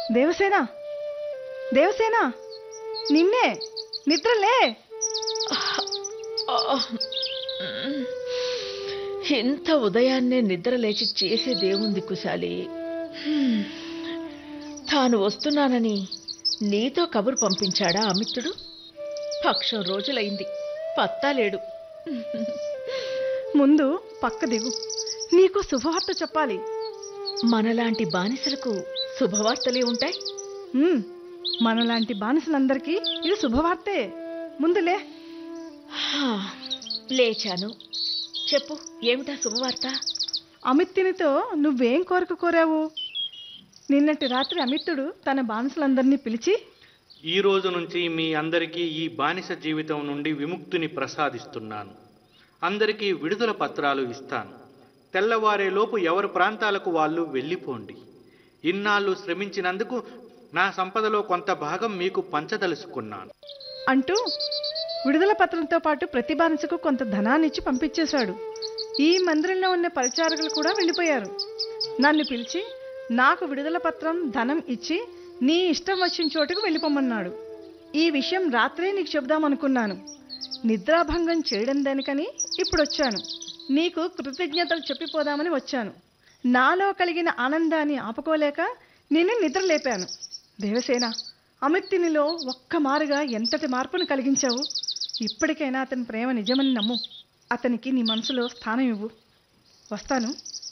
దేవసేన దేవసేన నిన్నే నిద్రలే ఇంత ఉదయాన్నే నిద్ర లేచి చేసేదేముంది కుశాలి హ్మ్. తాను వస్తున్నానని నీతో కబురు పంపించాడా అమిత్రుడు పక్షం రోజులైంది పత్తా లేడు ముందు పక్క దిగు నీకు శుభవార్త చెప్పాలి మనలాంటి బానిసలకు శుభవార్తలే ఉంటాయి ఉమ్, మనలాంటి బానిసలందరికీ ఇది శుభవార్తే ముందులే హా, లేచాను చెప్పు ఏమిటా శుభవార్త అమిత్తునితో నువ్వేం కోరిక కోరావు నిన్నటి రాత్రి అమిత్తుడు తన బానిసలందరినీ పిలిచి ఈ రోజు నుంచి మీ అందరికీ ఈ బానిస జీవితం నుండి విముక్తిని ప్రసాదిస్తున్నాను అందరికీ విడుదల పత్రాలు ఇస్తాను తెల్లవారేలోపు ఎవరి ప్రాంతాలకు వాళ్ళు వెళ్ళిపోండి ఇన్నాళ్ళు శ్రమించినందుకు నా సంపదలో కొంత భాగం మీకు పంచదలుచుకున్నాను అంటూ విడుదల పత్రంతో పాటు ప్రతి బానిసకు కొంత ధనాన్ని ఇచ్చి పంపించేశాడు ఈ మందిరంలో ఉన్న పరిచారకులు కూడా వెళ్ళిపోయారు నన్ను పిలిచి నాకు విడుదల పత్రం ధనం ఇచ్చి నీ ఇష్టం వచ్చిన చోటుకు వెళ్ళిపోమన్నాడు ఈ విషయం రాత్రే నీకు చెబుదామనుకున్నాను నిద్రాభంగం చేయడం దానికని ఇప్పుడు వచ్చాను నీకు కృతజ్ఞతలు చెప్పిపోదామని వచ్చాను నాలో కలిగిన ఆనందాన్ని ఆపుకోలేక నిన్ను నిద్ర లేపాను దేవసేన అమిత్తినిలో ఒక్క మారుగా ఎంతటి మార్పును కలిగించావు ఇప్పటికైనా అతని ప్రేమ నిజమని నమ్ము అతనికి నీ మనసులో స్థానం ఇవ్వు వస్తాను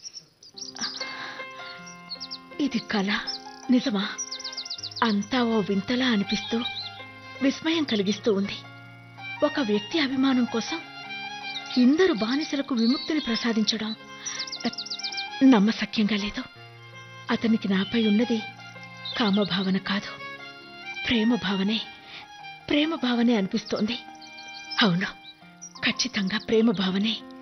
ఇది కళ నిజమా అంతా ఓ వింతలా అనిపిస్తూ విస్మయం కలిగిస్తూ ఉంది ఒక వ్యక్తి అభిమానం కోసం ఇందరు బానిసలకు విముక్తిని ప్రసాదించడం అ, నమ్మశక్యంగా లేదు అతనికి నాపై ఉన్నది కామభావన కాదు ప్రేమ భావనే ప్రేమ భావనే అనిపిస్తోంది అవును ఖచ్చితంగా ప్రేమ భావనే